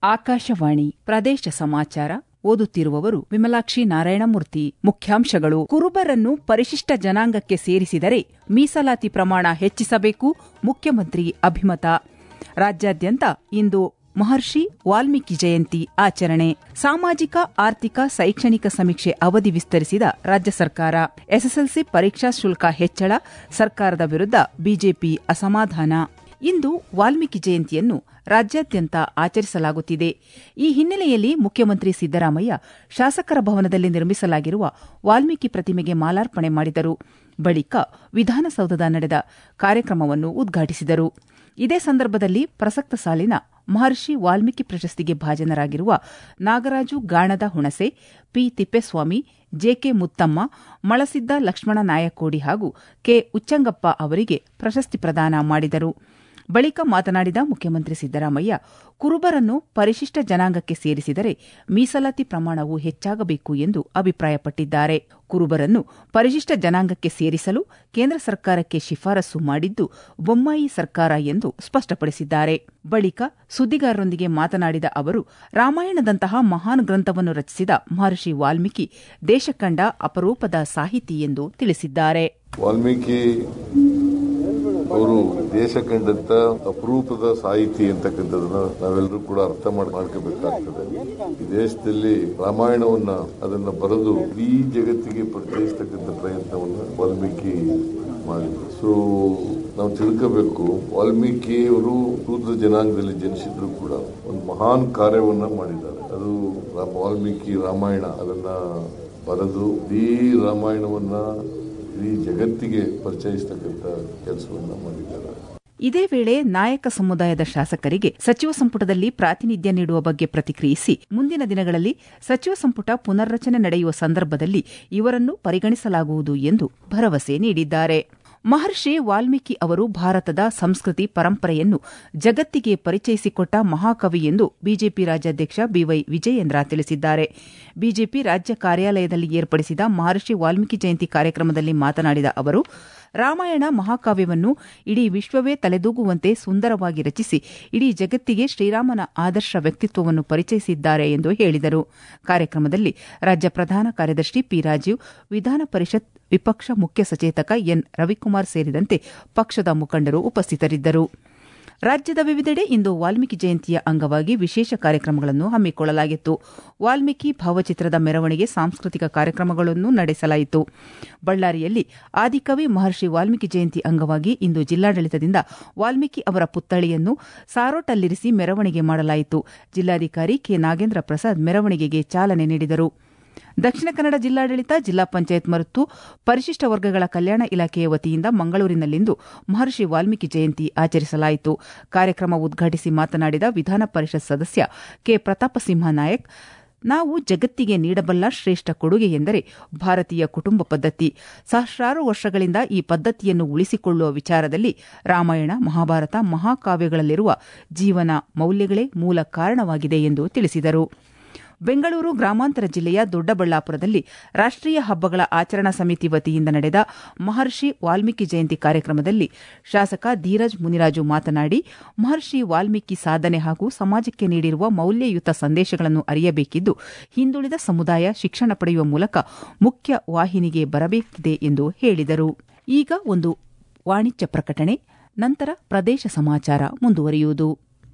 ಆಕಾಶವಾಣಿ ಪ್ರದೇಶ ಸಮಾಚಾರ ಓದುತ್ತಿರುವವರು ವಿಮಲಾಕ್ಷಿ ನಾರಾಯಣಮೂರ್ತಿ ಮುಖ್ಯಾಂಶಗಳು ಕುರುಬರನ್ನು ಪರಿಶಿಷ್ಟ ಜನಾಂಗಕ್ಕೆ ಸೇರಿಸಿದರೆ ಮೀಸಲಾತಿ ಪ್ರಮಾಣ ಹೆಚ್ಚಿಸಬೇಕು ಮುಖ್ಯಮಂತ್ರಿ ಅಭಿಮತ ರಾಜ್ಯಾದ್ಯಂತ ಇಂದು ಮಹರ್ಷಿ ವಾಲ್ಮೀಕಿ ಜಯಂತಿ ಆಚರಣೆ ಸಾಮಾಜಿಕ ಆರ್ಥಿಕ ಶೈಕ್ಷಣಿಕ ಸಮೀಕ್ಷೆ ಅವಧಿ ವಿಸ್ತರಿಸಿದ ರಾಜ್ಯ ಸರ್ಕಾರ ಎಸ್ಎಸ್ಎಲ್ಸಿ ಪರೀಕ್ಷಾ ಶುಲ್ಕ ಹೆಚ್ಚಳ ಸರ್ಕಾರದ ವಿರುದ್ಧ ಬಿಜೆಪಿ ಅಸಮಾಧಾನ ಇಂದು ವಾಲ್ಮೀಕಿ ಜಯಂತಿಯನ್ನು ರಾಜ್ಯಾದ್ಯಂತ ಆಚರಿಸಲಾಗುತ್ತಿದೆ ಈ ಹಿನ್ನೆಲೆಯಲ್ಲಿ ಮುಖ್ಯಮಂತ್ರಿ ಸಿದ್ದರಾಮಯ್ಯ ಶಾಸಕರ ಭವನದಲ್ಲಿ ನಿರ್ಮಿಸಲಾಗಿರುವ ವಾಲ್ಮೀಕಿ ಪ್ರತಿಮೆಗೆ ಮಾಲಾರ್ಪಣೆ ಮಾಡಿದರು ಬಳಿಕ ವಿಧಾನಸೌಧದ ನಡೆದ ಕಾರ್ಯಕ್ರಮವನ್ನು ಉದ್ಘಾಟಿಸಿದರು ಇದೇ ಸಂದರ್ಭದಲ್ಲಿ ಪ್ರಸಕ್ತ ಸಾಲಿನ ಮಹರ್ಷಿ ವಾಲ್ಮೀಕಿ ಪ್ರಶಸ್ತಿಗೆ ಭಾಜನರಾಗಿರುವ ನಾಗರಾಜು ಗಾಣದ ಹುಣಸೆ ಪಿ ತಿಪ್ಪೇಸ್ವಾಮಿ ಜೆಕೆ ಮುತ್ತಮ್ಮ ಮಳಸಿದ್ದ ಲಕ್ಷ್ಮಣ ನಾಯಕೋಡಿ ಹಾಗೂ ಕೆ ಉಚ್ಚಂಗಪ್ಪ ಅವರಿಗೆ ಪ್ರಶಸ್ತಿ ಪ್ರದಾನ ಮಾಡಿದರು ಬಳಿಕ ಮಾತನಾಡಿದ ಮುಖ್ಯಮಂತ್ರಿ ಸಿದ್ದರಾಮಯ್ಯ ಕುರುಬರನ್ನು ಪರಿಶಿಷ್ಟ ಜನಾಂಗಕ್ಕೆ ಸೇರಿಸಿದರೆ ಮೀಸಲಾತಿ ಪ್ರಮಾಣವು ಹೆಚ್ಚಾಗಬೇಕು ಎಂದು ಅಭಿಪ್ರಾಯಪಟ್ಟಿದ್ದಾರೆ ಕುರುಬರನ್ನು ಪರಿಶಿಷ್ಟ ಜನಾಂಗಕ್ಕೆ ಸೇರಿಸಲು ಕೇಂದ್ರ ಸರ್ಕಾರಕ್ಕೆ ಶಿಫಾರಸು ಮಾಡಿದ್ದು ಬೊಮ್ಮಾಯಿ ಸರ್ಕಾರ ಎಂದು ಸ್ಪಷ್ಟಪಡಿಸಿದ್ದಾರೆ ಬಳಿಕ ಸುದ್ದಿಗಾರರೊಂದಿಗೆ ಮಾತನಾಡಿದ ಅವರು ರಾಮಾಯಣದಂತಹ ಮಹಾನ್ ಗ್ರಂಥವನ್ನು ರಚಿಸಿದ ಮಹರ್ಷಿ ವಾಲ್ಮೀಕಿ ದೇಶ ಕಂಡ ಅಪರೂಪದ ಸಾಹಿತಿ ಎಂದು ತಿಳಿಸಿದ್ದಾರೆ ವಾಲ್ಮೀಕಿ ಅವರು ದೇಶ ಕಂಡಂತ ಅಪರೂಪದ ಸಾಹಿತಿ ಅಂತಕ್ಕಂಥದನ್ನ ನಾವೆಲ್ಲರೂ ಕೂಡ ಅರ್ಥ ಮಾಡ್ಕೋಬೇಕಾಗ್ತದೆ ಈ ದೇಶದಲ್ಲಿ ರಾಮಾಯಣವನ್ನ ಅದನ್ನ ಬರೆದು ಇಡೀ ಜಗತ್ತಿಗೆ ಪರಿಚಯಿಸ್ತಕ್ಕಂಥ ಪ್ರಯತ್ನವನ್ನ ವಾಲ್ಮೀಕಿ ಮಾಡಿದ್ರು ಸೊ ನಾವು ತಿಳ್ಕೋಬೇಕು ವಾಲ್ಮೀಕಿ ಅವರು ಶೂದ್ರ ಜನಾಂಗದಲ್ಲಿ ಜನಿಸಿದ್ರು ಕೂಡ ಒಂದು ಮಹಾನ್ ಕಾರ್ಯವನ್ನ ಮಾಡಿದ್ದಾರೆ ಅದು ವಾಲ್ಮೀಕಿ ರಾಮಾಯಣ ಅದನ್ನ ಬರೆದು ಇಡೀ ರಾಮಾಯಣವನ್ನ ಇಡೀ ಜಗತ್ತಿಗೆ ಪರಿಚಯಿಸ್ತಕ್ಕಂಥ ಕೆಲಸವನ್ನ ಮಾಡಿದ್ದಾರೆ ಇದೇ ವೇಳೆ ನಾಯಕ ಸಮುದಾಯದ ಶಾಸಕರಿಗೆ ಸಚಿವ ಸಂಪುಟದಲ್ಲಿ ಪ್ರಾತಿನಿಧ್ಯ ನೀಡುವ ಬಗ್ಗೆ ಪ್ರತಿಕ್ರಿಯಿಸಿ ಮುಂದಿನ ದಿನಗಳಲ್ಲಿ ಸಚಿವ ಸಂಪುಟ ಪುನರ್ರಚನೆ ನಡೆಯುವ ಸಂದರ್ಭದಲ್ಲಿ ಇವರನ್ನು ಪರಿಗಣಿಸಲಾಗುವುದು ಎಂದು ಭರವಸೆ ನೀಡಿದ್ದಾರೆ ಮಹರ್ಷಿ ವಾಲ್ಮೀಕಿ ಅವರು ಭಾರತದ ಸಂಸ್ಕೃತಿ ಪರಂಪರೆಯನ್ನು ಜಗತ್ತಿಗೆ ಪರಿಚಯಿಸಿಕೊಟ್ಟ ಮಹಾಕವಿ ಎಂದು ಬಿಜೆಪಿ ರಾಜ್ಯಾಧ್ಯಕ್ಷ ಬಿವೈ ವಿಜಯೇಂದ್ರ ತಿಳಿಸಿದ್ದಾರೆ ಬಿಜೆಪಿ ರಾಜ್ಯ ಕಾರ್ಯಾಲಯದಲ್ಲಿ ಏರ್ಪಡಿಸಿದ ಮಹರ್ಷಿ ವಾಲ್ಮೀಕಿ ಜಯಂತಿ ಕಾರ್ಯಕ್ರಮದಲ್ಲಿ ಮಾತನಾಡಿದ ಅವರು ರಾಮಾಯಣ ಮಹಾಕಾವ್ಯವನ್ನು ಇಡೀ ವಿಶ್ವವೇ ತಲೆದೂಗುವಂತೆ ಸುಂದರವಾಗಿ ರಚಿಸಿ ಇಡೀ ಜಗತ್ತಿಗೆ ಶ್ರೀರಾಮನ ಆದರ್ಶ ವ್ಯಕ್ತಿತ್ವವನ್ನು ಪರಿಚಯಿಸಿದ್ದಾರೆ ಎಂದು ಹೇಳಿದರು ಕಾರ್ಯಕ್ರಮದಲ್ಲಿ ರಾಜ್ಯ ಪ್ರಧಾನ ಕಾರ್ಯದರ್ಶಿ ಪಿ ರಾಜೀವ್ ವಿಧಾನ ಪರಿಷತ್ ವಿಪಕ್ಷ ಮುಖ್ಯ ಸಚೇತಕ ಎನ್ ರವಿಕುಮಾರ್ ಸೇರಿದಂತೆ ಪಕ್ಷದ ಮುಖಂಡರು ಉಪಸ್ಥಿತರಿದ್ದರು ರಾಜ್ಯದ ವಿವಿಧೆಡೆ ಇಂದು ವಾಲ್ಮೀಕಿ ಜಯಂತಿಯ ಅಂಗವಾಗಿ ವಿಶೇಷ ಕಾರ್ಯಕ್ರಮಗಳನ್ನು ಹಮ್ಮಿಕೊಳ್ಳಲಾಗಿತ್ತು ವಾಲ್ಮೀಕಿ ಭಾವಚಿತ್ರದ ಮೆರವಣಿಗೆ ಸಾಂಸ್ಕೃತಿಕ ಕಾರ್ಯಕ್ರಮಗಳನ್ನು ನಡೆಸಲಾಯಿತು ಬಳ್ಳಾರಿಯಲ್ಲಿ ಆದಿಕವಿ ಮಹರ್ಷಿ ವಾಲ್ಮೀಕಿ ಜಯಂತಿ ಅಂಗವಾಗಿ ಇಂದು ಜಿಲ್ಲಾಡಳಿತದಿಂದ ವಾಲ್ಮೀಕಿ ಅವರ ಪುತ್ಥಳಿಯನ್ನು ಸಾರೋಟಲ್ಲಿರಿಸಿ ಮೆರವಣಿಗೆ ಮಾಡಲಾಯಿತು ಜಿಲ್ಲಾಧಿಕಾರಿ ಕೆ ನಾಗೇಂದ್ರ ಪ್ರಸಾದ್ ಮೆರವಣಿಗೆಗೆ ಚಾಲನೆ ನೀಡಿದರು ದಕ್ಷಿಣ ಕನ್ನಡ ಜಿಲ್ಲಾಡಳಿತ ಜಿಲ್ಲಾ ಪಂಚಾಯತ್ ಮತ್ತು ಪರಿಶಿಷ್ಟ ವರ್ಗಗಳ ಕಲ್ಯಾಣ ಇಲಾಖೆಯ ವತಿಯಿಂದ ಮಂಗಳೂರಿನಲ್ಲಿಂದು ಮಹರ್ಷಿ ವಾಲ್ಮೀಕಿ ಜಯಂತಿ ಆಚರಿಸಲಾಯಿತು ಕಾರ್ಯಕ್ರಮ ಉದ್ಘಾಟಿಸಿ ಮಾತನಾಡಿದ ವಿಧಾನ ಪರಿಷತ್ ಸದಸ್ಯ ಕೆ ಪ್ರತಾಪಸಿಂಹ ನಾಯಕ್ ನಾವು ಜಗತ್ತಿಗೆ ನೀಡಬಲ್ಲ ಶ್ರೇಷ್ಠ ಕೊಡುಗೆ ಎಂದರೆ ಭಾರತೀಯ ಕುಟುಂಬ ಪದ್ಧತಿ ಸಹಸ್ರಾರು ವರ್ಷಗಳಿಂದ ಈ ಪದ್ಧತಿಯನ್ನು ಉಳಿಸಿಕೊಳ್ಳುವ ವಿಚಾರದಲ್ಲಿ ರಾಮಾಯಣ ಮಹಾಭಾರತ ಮಹಾಕಾವ್ಯಗಳಲ್ಲಿರುವ ಜೀವನ ಮೌಲ್ಯಗಳೇ ಮೂಲ ಕಾರಣವಾಗಿದೆ ಎಂದು ತಿಳಿಸಿದರು ಬೆಂಗಳೂರು ಗ್ರಾಮಾಂತರ ಜಿಲ್ಲೆಯ ದೊಡ್ಡಬಳ್ಳಾಪುರದಲ್ಲಿ ರಾಷ್ಟೀಯ ಹಬ್ಬಗಳ ಆಚರಣಾ ಸಮಿತಿ ವತಿಯಿಂದ ನಡೆದ ಮಹರ್ಷಿ ವಾಲ್ಮೀಕಿ ಜಯಂತಿ ಕಾರ್ಯಕ್ರಮದಲ್ಲಿ ಶಾಸಕ ಧೀರಜ್ ಮುನಿರಾಜು ಮಾತನಾಡಿ ಮಹರ್ಷಿ ವಾಲ್ಮೀಕಿ ಸಾಧನೆ ಹಾಗೂ ಸಮಾಜಕ್ಕೆ ನೀಡಿರುವ ಮೌಲ್ಯಯುತ ಸಂದೇಶಗಳನ್ನು ಅರಿಯಬೇಕಿದ್ದು ಹಿಂದುಳಿದ ಸಮುದಾಯ ಶಿಕ್ಷಣ ಪಡೆಯುವ ಮೂಲಕ ಮುಖ್ಯ ವಾಹಿನಿಗೆ ಬರಬೇಕಿದೆ ಎಂದು ಹೇಳಿದರು ಈಗ ಒಂದು ವಾಣಿಜ್ಯ ಪ್ರಕಟಣೆ ನಂತರ ಪ್ರದೇಶ ಸಮಾಚಾರ ಮುಂದುವರಿಯುವುದು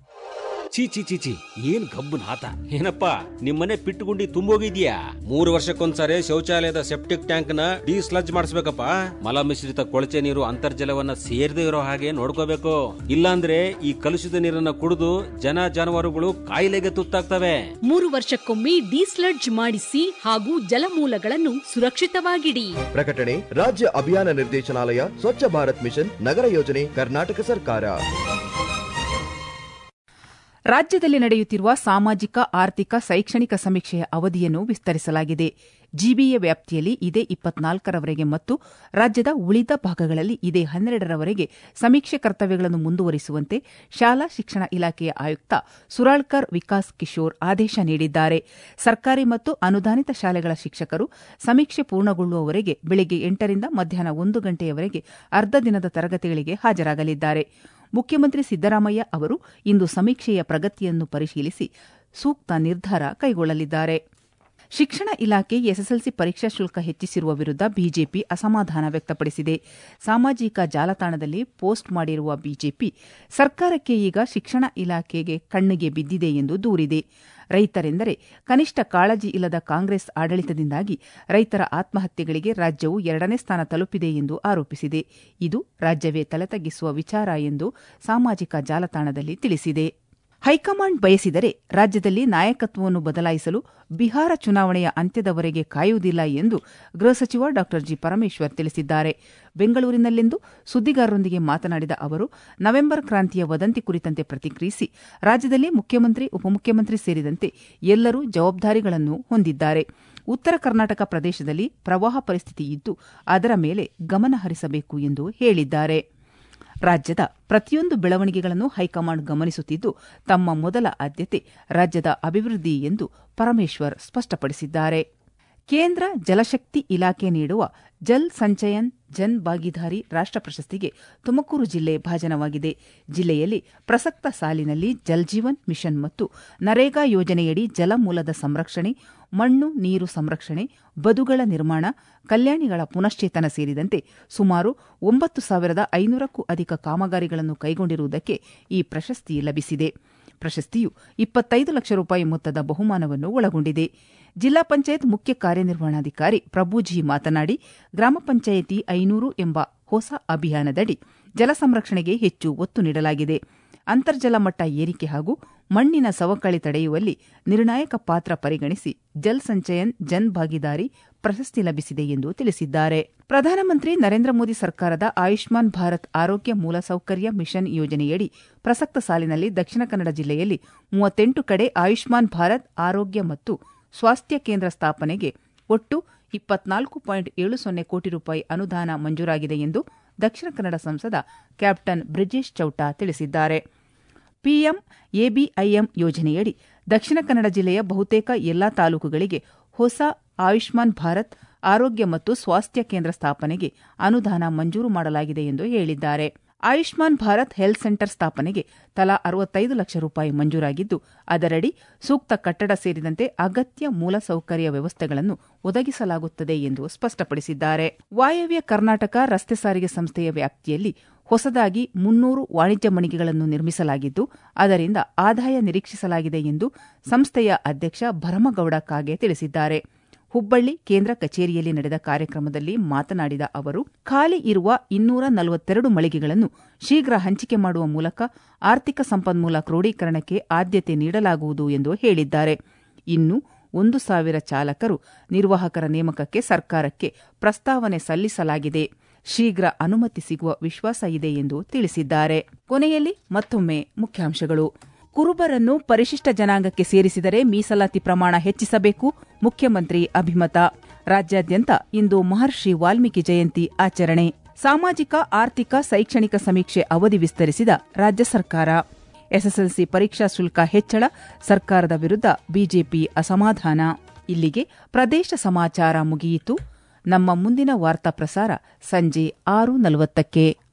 ಚೀ ಚಿ ಚಿ ಚಿ ಏನ್ ಗಬ್ಬನ್ ಹಾತ ಏನಪ್ಪ ನಿಮ್ಮನೆ ಪಿಟ್ಟುಗುಂಡಿ ತುಂಬೋಗಿದ್ಯಾ ಮೂರು ವರ್ಷಕ್ಕೊಂದ್ಸರಿ ಶೌಚಾಲಯದ ಸೆಪ್ಟಿಕ್ ಟ್ಯಾಂಕ್ ನ ಡಿಸ್ಲಜ್ ಮಾಡಿಸ್ಬೇಕಪ್ಪ ಮಲ ಮಿಶ್ರಿತ ಕೊಳಚೆ ನೀರು ಅಂತರ್ಜಲವನ್ನ ಸೇರದೆ ಇರೋ ಹಾಗೆ ನೋಡ್ಕೋಬೇಕು ಇಲ್ಲಾಂದ್ರೆ ಈ ಕಲುಷಿತ ನೀರನ್ನ ಕುಡಿದು ಜನ ಜಾನುವಾರುಗಳು ಕಾಯಿಲೆಗೆ ತುತ್ತಾಗ್ತವೆ ಮೂರು ವರ್ಷಕ್ಕೊಮ್ಮೆ ಡಿಸ್ಲಡ್ಜ್ ಮಾಡಿಸಿ ಹಾಗೂ ಜಲಮೂಲಗಳನ್ನು ಸುರಕ್ಷಿತವಾಗಿಡಿ ಪ್ರಕಟಣೆ ರಾಜ್ಯ ಅಭಿಯಾನ ನಿರ್ದೇಶನಾಲಯ ಸ್ವಚ್ಛ ಭಾರತ್ ಮಿಷನ್ ನಗರ ಯೋಜನೆ ಕರ್ನಾಟಕ ಸರ್ಕಾರ ರಾಜ್ಯದಲ್ಲಿ ನಡೆಯುತ್ತಿರುವ ಸಾಮಾಜಿಕ ಆರ್ಥಿಕ ಶೈಕ್ಷಣಿಕ ಸಮೀಕ್ಷೆಯ ಅವಧಿಯನ್ನು ವಿಸ್ತರಿಸಲಾಗಿದೆ ಜಿಬಿಎ ವ್ಯಾಪ್ತಿಯಲ್ಲಿ ಇದೇ ಇಪ್ಪತ್ನಾಲ್ಕರವರೆಗೆ ಮತ್ತು ರಾಜ್ಯದ ಉಳಿದ ಭಾಗಗಳಲ್ಲಿ ಇದೇ ಹನ್ನೆರಡರವರೆಗೆ ಸಮೀಕ್ಷೆ ಕರ್ತವ್ಯಗಳನ್ನು ಮುಂದುವರಿಸುವಂತೆ ಶಾಲಾ ಶಿಕ್ಷಣ ಇಲಾಖೆಯ ಆಯುಕ್ತ ಸುರಾಳ್ಕರ್ ವಿಕಾಸ್ ಕಿಶೋರ್ ಆದೇಶ ನೀಡಿದ್ದಾರೆ ಸರ್ಕಾರಿ ಮತ್ತು ಅನುದಾನಿತ ಶಾಲೆಗಳ ಶಿಕ್ಷಕರು ಸಮೀಕ್ಷೆ ಪೂರ್ಣಗೊಳ್ಳುವವರೆಗೆ ಬೆಳಗ್ಗೆ ಎಂಟರಿಂದ ಮಧ್ಯಾಹ್ನ ಒಂದು ಗಂಟೆಯವರೆಗೆ ಅರ್ಧ ದಿನದ ತರಗತಿಗಳಿಗೆ ಹಾಜರಾಗಲಿದ್ದಾರೆ ಮುಖ್ಯಮಂತ್ರಿ ಸಿದ್ದರಾಮಯ್ಯ ಅವರು ಇಂದು ಸಮೀಕ್ಷೆಯ ಪ್ರಗತಿಯನ್ನು ಪರಿಶೀಲಿಸಿ ಸೂಕ್ತ ನಿರ್ಧಾರ ಕೈಗೊಳ್ಳಲಿದ್ದಾರೆ ಶಿಕ್ಷಣ ಇಲಾಖೆ ಎಸ್ಎಸ್ಎಲ್ಸಿ ಪರೀಕ್ಷಾ ಶುಲ್ಕ ಹೆಚ್ಚಿಸಿರುವ ವಿರುದ್ಧ ಬಿಜೆಪಿ ಅಸಮಾಧಾನ ವ್ಯಕ್ತಪಡಿಸಿದೆ ಸಾಮಾಜಿಕ ಜಾಲತಾಣದಲ್ಲಿ ಪೋಸ್ಟ್ ಮಾಡಿರುವ ಬಿಜೆಪಿ ಸರ್ಕಾರಕ್ಕೆ ಈಗ ಶಿಕ್ಷಣ ಇಲಾಖೆಗೆ ಕಣ್ಣಿಗೆ ಬಿದ್ದಿದೆ ಎಂದು ದೂರಿದೆ ರೈತರೆಂದರೆ ಕನಿಷ್ಠ ಕಾಳಜಿ ಇಲ್ಲದ ಕಾಂಗ್ರೆಸ್ ಆಡಳಿತದಿಂದಾಗಿ ರೈತರ ಆತ್ಮಹತ್ಯೆಗಳಿಗೆ ರಾಜ್ಯವು ಎರಡನೇ ಸ್ಥಾನ ತಲುಪಿದೆ ಎಂದು ಆರೋಪಿಸಿದೆ ಇದು ರಾಜ್ಯವೇ ತಲೆತಗ್ಗಿಸುವ ವಿಚಾರ ಎಂದು ಸಾಮಾಜಿಕ ಜಾಲತಾಣದಲ್ಲಿ ತಿಳಿಸಿದೆ ಹೈಕಮಾಂಡ್ ಬಯಸಿದರೆ ರಾಜ್ಯದಲ್ಲಿ ನಾಯಕತ್ವವನ್ನು ಬದಲಾಯಿಸಲು ಬಿಹಾರ ಚುನಾವಣೆಯ ಅಂತ್ಯದವರೆಗೆ ಕಾಯುವುದಿಲ್ಲ ಎಂದು ಗೃಹ ಸಚಿವ ಡಾ ಜಿ ಪರಮೇಶ್ವರ್ ತಿಳಿಸಿದ್ದಾರೆ ಬೆಂಗಳೂರಿನಲ್ಲಿಂದು ಸುದ್ದಿಗಾರರೊಂದಿಗೆ ಮಾತನಾಡಿದ ಅವರು ನವೆಂಬರ್ ಕ್ರಾಂತಿಯ ವದಂತಿ ಕುರಿತಂತೆ ಪ್ರತಿಕ್ರಿಯಿಸಿ ರಾಜ್ಯದಲ್ಲಿ ಮುಖ್ಯಮಂತ್ರಿ ಉಪಮುಖ್ಯಮಂತ್ರಿ ಸೇರಿದಂತೆ ಎಲ್ಲರೂ ಜವಾಬ್ದಾರಿಗಳನ್ನು ಹೊಂದಿದ್ದಾರೆ ಉತ್ತರ ಕರ್ನಾಟಕ ಪ್ರದೇಶದಲ್ಲಿ ಪ್ರವಾಹ ಪರಿಸ್ಥಿತಿ ಇದ್ದು ಅದರ ಮೇಲೆ ಗಮನ ಹರಿಸಬೇಕು ಎಂದು ಹೇಳಿದ್ದಾರೆ ರಾಜ್ಯದ ಪ್ರತಿಯೊಂದು ಬೆಳವಣಿಗೆಗಳನ್ನು ಹೈಕಮಾಂಡ್ ಗಮನಿಸುತ್ತಿದ್ದು ತಮ್ಮ ಮೊದಲ ಆದ್ಯತೆ ರಾಜ್ಯದ ಅಭಿವೃದ್ಧಿ ಎಂದು ಪರಮೇಶ್ವರ್ ಸ್ಪಷ್ಟಪಡಿಸಿದ್ದಾರೆ ಕೇಂದ್ರ ಜಲಶಕ್ತಿ ಇಲಾಖೆ ನೀಡುವ ಜಲ್ ಸಂಚಯನ್ ಜನ್ ಭಾಗಿದಾರಿ ರಾಷ್ಟ್ರ ಪ್ರಶಸ್ತಿಗೆ ತುಮಕೂರು ಜಿಲ್ಲೆ ಭಾಜನವಾಗಿದೆ ಜಿಲ್ಲೆಯಲ್ಲಿ ಪ್ರಸಕ್ತ ಸಾಲಿನಲ್ಲಿ ಜಲ್ ಜೀವನ್ ಮಿಷನ್ ಮತ್ತು ನರೇಗಾ ಯೋಜನೆಯಡಿ ಜಲಮೂಲದ ಸಂರಕ್ಷಣೆ ಮಣ್ಣು ನೀರು ಸಂರಕ್ಷಣೆ ಬದುಗಳ ನಿರ್ಮಾಣ ಕಲ್ಯಾಣಿಗಳ ಪುನಶ್ಚೇತನ ಸೇರಿದಂತೆ ಸುಮಾರು ಒಂಬತ್ತು ಸಾವಿರದ ಐನೂರಕ್ಕೂ ಅಧಿಕ ಕಾಮಗಾರಿಗಳನ್ನು ಕೈಗೊಂಡಿರುವುದಕ್ಕೆ ಈ ಪ್ರಶಸ್ತಿ ಲಭಿಸಿದೆ ಪ್ರಶಸ್ತಿಯು ಇಪ್ಪತ್ತೈದು ಲಕ್ಷ ರೂಪಾಯಿ ಮೊತ್ತದ ಬಹುಮಾನವನ್ನು ಒಳಗೊಂಡಿದೆ ಜಿಲ್ಲಾ ಪಂಚಾಯತ್ ಮುಖ್ಯ ಕಾರ್ಯನಿರ್ವಹಣಾಧಿಕಾರಿ ಪ್ರಭುಜಿ ಮಾತನಾಡಿ ಗ್ರಾಮ ಪಂಚಾಯಿತಿ ಐನೂರು ಎಂಬ ಹೊಸ ಅಭಿಯಾನದಡಿ ಜಲ ಸಂರಕ್ಷಣೆಗೆ ಹೆಚ್ಚು ಒತ್ತು ನೀಡಲಾಗಿದೆ ಅಂತರ್ಜಲ ಮಟ್ಟ ಏರಿಕೆ ಹಾಗೂ ಮಣ್ಣಿನ ಸವಕಳಿ ತಡೆಯುವಲ್ಲಿ ನಿರ್ಣಾಯಕ ಪಾತ್ರ ಪರಿಗಣಿಸಿ ಜಲ್ ಸಂಚಯನ್ ಜನ್ ಭಾಗಿದಾರಿ ಪ್ರಶಸ್ತಿ ಲಭಿಸಿದೆ ಎಂದು ತಿಳಿಸಿದ್ದಾರೆ ಪ್ರಧಾನಮಂತ್ರಿ ನರೇಂದ್ರ ಮೋದಿ ಸರ್ಕಾರದ ಆಯುಷ್ಮಾನ್ ಭಾರತ್ ಆರೋಗ್ಯ ಮೂಲಸೌಕರ್ಯ ಮಿಷನ್ ಯೋಜನೆಯಡಿ ಪ್ರಸಕ್ತ ಸಾಲಿನಲ್ಲಿ ದಕ್ಷಿಣ ಕನ್ನಡ ಜಿಲ್ಲೆಯಲ್ಲಿ ಮೂವತ್ತೆಂಟು ಕಡೆ ಆಯುಷ್ಮಾನ್ ಭಾರತ್ ಆರೋಗ್ಯ ಮತ್ತು ಸ್ವಾಸ್ಥ್ಯ ಕೇಂದ್ರ ಸ್ಥಾಪನೆಗೆ ಒಟ್ಟು ಇಪ್ಪತ್ನಾಲ್ಕು ಪಾಯಿಂಟ್ ಏಳು ಸೊನ್ನೆ ಕೋಟಿ ರೂಪಾಯಿ ಅನುದಾನ ಮಂಜೂರಾಗಿದೆ ಎಂದು ದಕ್ಷಿಣ ಕನ್ನಡ ಸಂಸದ ಕ್ಯಾಪ್ಟನ್ ಬ್ರಿಜೇಶ್ ಚೌಟಾ ತಿಳಿಸಿದ್ದಾರೆ ಪಿಎಂ ಎಬಿಐಎಂ ಯೋಜನೆಯಡಿ ದಕ್ಷಿಣ ಕನ್ನಡ ಜಿಲ್ಲೆಯ ಬಹುತೇಕ ಎಲ್ಲಾ ತಾಲೂಕುಗಳಿಗೆ ಹೊಸ ಆಯುಷ್ಮಾನ್ ಭಾರತ್ ಆರೋಗ್ಯ ಮತ್ತು ಸ್ವಾಸ್ಥ್ಯ ಕೇಂದ್ರ ಸ್ಥಾಪನೆಗೆ ಅನುದಾನ ಮಂಜೂರು ಮಾಡಲಾಗಿದೆ ಎಂದು ಹೇಳಿದ್ದಾರೆ ಆಯುಷ್ಮಾನ್ ಭಾರತ್ ಹೆಲ್ತ್ ಸೆಂಟರ್ ಸ್ಥಾಪನೆಗೆ ತಲಾ ಅರವತ್ತೈದು ಲಕ್ಷ ರೂಪಾಯಿ ಮಂಜೂರಾಗಿದ್ದು ಅದರಡಿ ಸೂಕ್ತ ಕಟ್ಟಡ ಸೇರಿದಂತೆ ಅಗತ್ಯ ಮೂಲಸೌಕರ್ಯ ವ್ಯವಸ್ಥೆಗಳನ್ನು ಒದಗಿಸಲಾಗುತ್ತದೆ ಎಂದು ಸ್ಪಷ್ಟಪಡಿಸಿದ್ದಾರೆ ವಾಯವ್ಯ ಕರ್ನಾಟಕ ರಸ್ತೆ ಸಾರಿಗೆ ಸಂಸ್ಥೆಯ ವ್ಯಾಪ್ತಿಯಲ್ಲಿ ಹೊಸದಾಗಿ ಮುನ್ನೂರು ವಾಣಿಜ್ಯ ಮಳಿಗೆಗಳನ್ನು ನಿರ್ಮಿಸಲಾಗಿದ್ದು ಅದರಿಂದ ಆದಾಯ ನಿರೀಕ್ಷಿಸಲಾಗಿದೆ ಎಂದು ಸಂಸ್ಥೆಯ ಅಧ್ಯಕ್ಷ ಭರಮಗೌಡ ಕಾಗೆ ತಿಳಿಸಿದ್ದಾರೆ ಹುಬ್ಬಳ್ಳಿ ಕೇಂದ್ರ ಕಚೇರಿಯಲ್ಲಿ ನಡೆದ ಕಾರ್ಯಕ್ರಮದಲ್ಲಿ ಮಾತನಾಡಿದ ಅವರು ಖಾಲಿ ಇರುವ ಇನ್ನೂರ ನಲವತ್ತೆರಡು ಮಳಿಗೆಗಳನ್ನು ಶೀಘ್ರ ಹಂಚಿಕೆ ಮಾಡುವ ಮೂಲಕ ಆರ್ಥಿಕ ಸಂಪನ್ಮೂಲ ಕ್ರೋಢೀಕರಣಕ್ಕೆ ಆದ್ಯತೆ ನೀಡಲಾಗುವುದು ಎಂದು ಹೇಳಿದ್ದಾರೆ ಇನ್ನು ಒಂದು ಸಾವಿರ ಚಾಲಕರು ನಿರ್ವಾಹಕರ ನೇಮಕಕ್ಕೆ ಸರ್ಕಾರಕ್ಕೆ ಪ್ರಸ್ತಾವನೆ ಸಲ್ಲಿಸಲಾಗಿದೆ ಶೀಘ್ರ ಅನುಮತಿ ಸಿಗುವ ವಿಶ್ವಾಸ ಇದೆ ಎಂದು ತಿಳಿಸಿದ್ದಾರೆ ಕೊನೆಯಲ್ಲಿ ಮತ್ತೊಮ್ಮೆ ಮುಖ್ಯಾಂಶಗಳು ಕುರುಬರನ್ನು ಪರಿಶಿಷ್ಟ ಜನಾಂಗಕ್ಕೆ ಸೇರಿಸಿದರೆ ಮೀಸಲಾತಿ ಪ್ರಮಾಣ ಹೆಚ್ಚಿಸಬೇಕು ಮುಖ್ಯಮಂತ್ರಿ ಅಭಿಮತ ರಾಜ್ಯಾದ್ಯಂತ ಇಂದು ಮಹರ್ಷಿ ವಾಲ್ಮೀಕಿ ಜಯಂತಿ ಆಚರಣೆ ಸಾಮಾಜಿಕ ಆರ್ಥಿಕ ಶೈಕ್ಷಣಿಕ ಸಮೀಕ್ಷೆ ಅವಧಿ ವಿಸ್ತರಿಸಿದ ರಾಜ್ಯ ಸರ್ಕಾರ ಎಸ್ಎಸ್ಎಲ್ಸಿ ಪರೀಕ್ಷಾ ಶುಲ್ಕ ಹೆಚ್ಚಳ ಸರ್ಕಾರದ ವಿರುದ್ಧ ಬಿಜೆಪಿ ಅಸಮಾಧಾನ ಇಲ್ಲಿಗೆ ಪ್ರದೇಶ ಸಮಾಚಾರ ಮುಗಿಯಿತು ನಮ್ಮ ಮುಂದಿನ ವಾರ್ತಾ ಪ್ರಸಾರ ಸಂಜೆ ಆರು ನಲವತ್ತಕ್ಕೆ